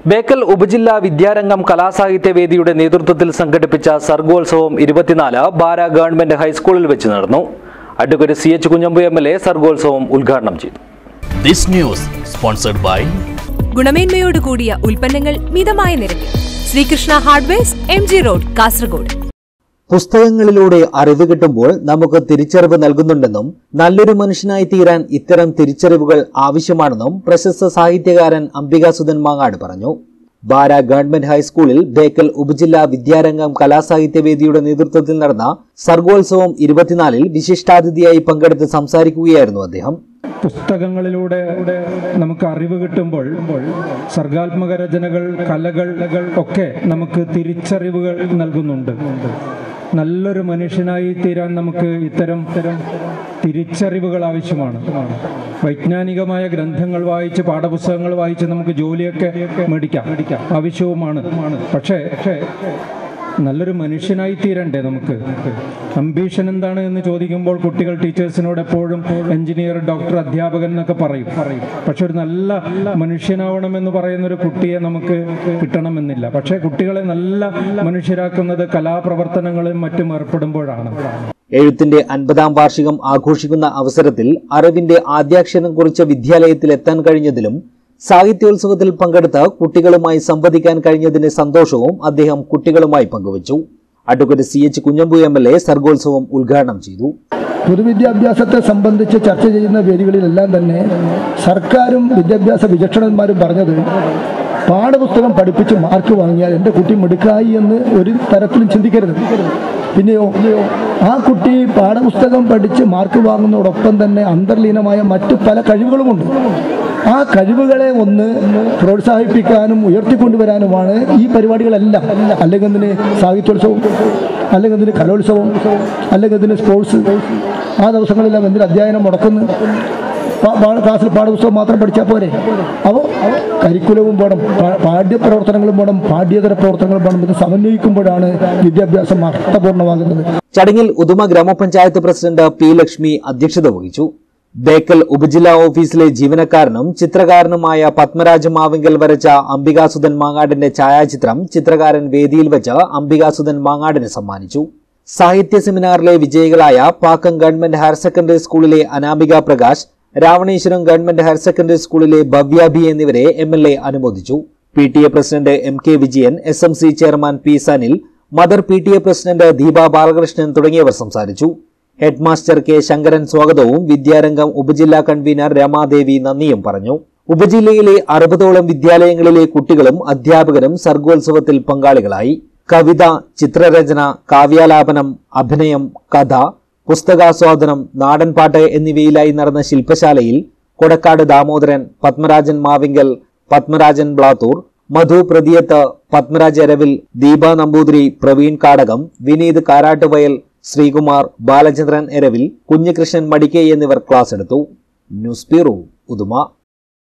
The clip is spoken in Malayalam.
ബേക്കൽ ഉപജില്ലാ വിദ്യാരംഗം കലാസാഹിത്യ വേദിയുടെ നേതൃത്വത്തിൽ സംഘടിപ്പിച്ച സർഗോത്സവം ഇരുപത്തിനാല് ബാര ഗവൺമെന്റ് ഹൈസ്കൂളിൽ വെച്ച് നടന്നു advocate C H Kunhambu M L A സർഗോത്സവം ഉദ്ഘാടനം ചെയ്തു This news sponsored by ഗുണമേന്മയോട് കൂടിയ ഉൽപ്പന്നങ്ങൾ മിതമായ നിരക്കിൽ Sreekrishna hardwares M G road Kasaragod പുസ്തകങ്ങളിലൂടെ അറിവ് കിട്ടുമ്പോൾ നമുക്ക് തിരിച്ചറിവ് നൽകുന്നുണ്ടെന്നും നല്ലൊരു മനുഷ്യനായി തീരാൻ ഇത്തരം തിരിച്ചറിവുകൾ ആവശ്യമാണെന്നും പ്രശസ്ത സാഹിത്യകാരൻ അംബികാസുധൻ മാങ്ങാട് പറഞ്ഞു ബാര ഗവൺമെന്റ് ഹൈസ്കൂളിൽ ബേക്കൽ ഉപജില്ലാ വിദ്യാരംഗം കലാസാഹിത്യ വേദിയുടെ നേതൃത്വത്തിൽ നടന്ന സർഗോത്സവം ഇരുപത്തിനാലിൽ വിശിഷ്ടാതിഥിയായി പങ്കെടുത്ത് സംസാരിക്കുകയായിരുന്നു അദ്ദേഹം പുസ്തകങ്ങളിലൂടെ നമുക്ക് അറിവ് കിട്ടുമ്പോൾ സർഗാത്മക രചനകൾ കലകൾ ഒക്കെ നമുക്ക് തിരിച്ചറിവുകൾ നൽകുന്നുണ്ട് നല്ലൊരു മനുഷ്യനായി തീരാൻ നമുക്ക് ഇത്തരം തരം തിരിച്ചറിവുകൾ ആവശ്യമാണ് വൈജ്ഞാനികമായ ഗ്രന്ഥങ്ങൾ വായിച്ച് പാഠപുസ്തകങ്ങൾ വായിച്ച് നമുക്ക് ജോലിയൊക്കെ മേടിക്കാം ആവശ്യവുമാണ് പക്ഷേ പക്ഷേ നല്ലൊരു മനുഷ്യനായി തീരണ്ടേ നമുക്ക് അംബീഷൻ എന്താണ് എന്ന് ചോദിക്കുമ്പോൾ കുട്ടികൾ ടീച്ചേഴ്സിനോട് എപ്പോഴും എഞ്ചിനീയർ ഡോക്ടർ അധ്യാപകൻ എന്നൊക്കെ പറയും പറയും പക്ഷെ ഒരു നല്ല മനുഷ്യനാവണമെന്ന് പറയുന്ന ഒരു കുട്ടിയെ നമുക്ക് കിട്ടണമെന്നില്ല പക്ഷേ കുട്ടികളെ നല്ല മനുഷ്യരാക്കുന്നത് കലാപ്രവർത്തനങ്ങളും മറ്റും ഏർപ്പെടുമ്പോഴാണ് എഴുത്തിന്റെ അൻപതാം വാർഷികം ആഘോഷിക്കുന്ന അവസരത്തിൽ അറിവിന്റെ ആദ്യാക്ഷരം കുറിച്ച വിദ്യാലയത്തിൽ എത്താൻ കഴിഞ്ഞതിലും സാഹിത്യോത്സവത്തിൽ പങ്കെടുത്ത് കുട്ടികളുമായി സംവദിക്കാൻ കഴിഞ്ഞതിന്റെ സന്തോഷവും അദ്ദേഹം കുട്ടികളുമായി പങ്കുവച്ചു advocate C H Kunhambu M L A സർഗോത്സവം ഉദ്ഘാടനം ചെയ്തു പൊതുവിദ്യാഭ്യാസത്തെ സംബന്ധിച്ച് ചർച്ച ചെയ്യുന്ന വേദികളിലെല്ലാം തന്നെ സർക്കാരും വിദ്യാഭ്യാസ വിചക്ഷണന്മാരും പറഞ്ഞത് പാഠപുസ്തകം പഠിപ്പിച്ച് മാർക്ക് വാങ്ങിയാൽ എൻ്റെ കുട്ടി മിടുക്കായി എന്ന് ഒരു തരത്തിലും ചിന്തിക്കരുത് പിന്നെയോ ആ കുട്ടി പാഠപുസ്തകം പഠിച്ച് മാർക്ക് വാങ്ങുന്നതോടൊപ്പം തന്നെ അന്തർലീനമായ മറ്റു പല കഴിവുകളുമുണ്ട് ആ കഴിവുകളെ ഒന്ന് പ്രോത്സാഹിപ്പിക്കാനും ഉയർത്തിക്കൊണ്ടുവരാനുമാണ് ഈ പരിപാടികളെല്ലാം അല്ലെങ്കിൽ ഇതിന് സാഹിത്യോത്സവം അല്ലെങ്കിൽ ഇതിന് കലോത്സവം അല്ലെങ്കിൽ ഇതിന് സ്പോർട്സ് ആ ദിവസങ്ങളെല്ലാം എന്തിന് അധ്യയനം മുടക്കുന്നു പാ- പാ- ക്ലാസ്സിൽ പാഠപുസ്തകം മാത്രം പഠിച്ചാൽ പോരെ അപ്പോൾ കരിക്കുലവും വേണം പാ- പാഠ്യപ്രവർത്തനങ്ങളും വേണം പാഠ്യേതര പ്രവർത്തനങ്ങളും വേണം ഇത് സമന്വയിക്കുമ്പോഴാണ് വിദ്യാഭ്യാസം അർത്ഥപൂർണ്ണമാകുന്നത് ചടങ്ങിൽ ഉദുമ ഗ്രാമപഞ്ചായത്ത് പ്രസിഡന്റ് പി ലക്ഷ്മി അധ്യക്ഷത വഹിച്ചു ബേക്കൽ ഉപജില്ലാ ഓഫീസിലെ ജീവനക്കാരനും ചിത്രകാരനുമായ പത്മരാജ മാവിങ്കൽ വരച്ച അംബികാസുധൻ മാങ്ങാടിന്റെ ഛായാചിത്രം ചിത്രകാരൻ വേദിയിൽ വെച്ച് അംബികാസുധൻ മാങ്ങാടിന് സമ്മാനിച്ചു സാഹിത്യ സെമിനാറിലെ വിജയികളായ പാക്കം ഗവൺമെന്റ് ഹയർ സെക്കൻഡറി സ്കൂളിലെ Anamika Prakash Ravaneshwaram government higher secondary സ്കൂളിലെ ഭവ്യാഭി എന്നിവരെ എം എൽ എ അനുമോദിച്ചു P T A president M K Vijayan S M C chairman P Sanil mother P T A president Deepa Balakrishnan തുടങ്ങിയവർ സംസാരിച്ചു ഹെഡ് മാസ്റ്റർ കെ ശങ്കരൻ സ്വാഗതവും വിദ്യാരംഗം ഉപജില്ലാ കൺവീനർ രമാദേവി നന്ദിയും പറഞ്ഞു ഉപജില്ലയിലെ അറുപതോളം വിദ്യാലയങ്ങളിലെ കുട്ടികളും അധ്യാപകരും സർഗോത്സവത്തിൽ പങ്കാളികളായി കവിത ചിത്രരചന കാവ്യാലാപനം അഭിനയം കഥ പുസ്തകാസ്വാദനം നാടൻപാട്ട് എന്നിവയിലായി നടന്ന ശില്പശാലയിൽ കൊടക്കാട് ദാമോദരൻ പത്മരാജൻ മാവിങ്കൽ പത്മരാജൻ ബ്ലാത്തൂർ മധു പ്രതിയത്ത് പത്മരാജ് എരവിൽ ദീപ നമ്പൂതിരി പ്രവീൺ കാടകം വിനീത് കാരാട്ടുവയൽ ശ്രീകുമാർ ബാലചന്ദ്രൻ എരവിൽ കുഞ്ഞികൃഷ്ണൻ മടിക്കെ എന്നിവർ ക്ലാസ് എടുത്തു ന്യൂസ് ബ്യൂറോ ഉദുമ